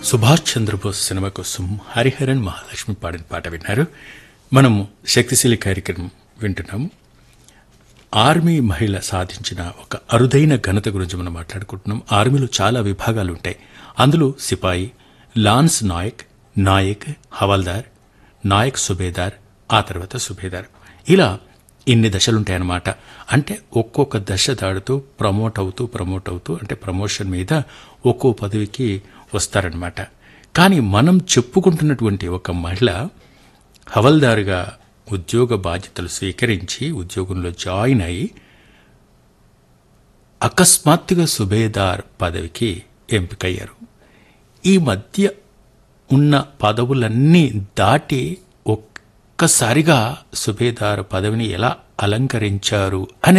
Subhash Chandrabose cinema కోసం హరిహరన్ మహాలక్ష్మి పాడిన పాట విన్నారు మనము శక్తిశీలి కార్యక్రమం వింటున్నాము ఆర్మీ మహిళ సాధించిన ఒక అరుదైన ఘనత గురించి మనం మాట్లాడుకుంటున్నాం ఆర్మీలో చాలా విభాగాలు ఉంటాయి అందులో సిపాయి లాన్స్ నాయక్ నాయక్ హవాల్దార్ నాయక్ సుబేదార్ ఆ తర్వాత సుబేదార్ ఇలా ఇన్ని దశలుంటాయన్నమాట అంటే ఒక్కొక్క దశ దాడుతూ ప్రమోట్ అవుతూ ప్రమోట్ అవుతూ అంటే ప్రమోషన్ మీద ఒక్కో పదవికి వస్తారనమాట కానీ మనం చెప్పుకుంటున్నటువంటి ఒక మహిళ హవల్దారుగా ఉద్యోగ బాధ్యతలు స్వీకరించి ఉద్యోగంలో జాయిన్ అయి అకస్మాత్తుగా సుబేదార్ పదవికి ఎంపికయ్యారు ఈ మధ్య ఉన్న పదవులన్నీ దాటి ఒక్కసారిగా సుబేదార్ పదవిని ఎలా అలంకరించారు అనే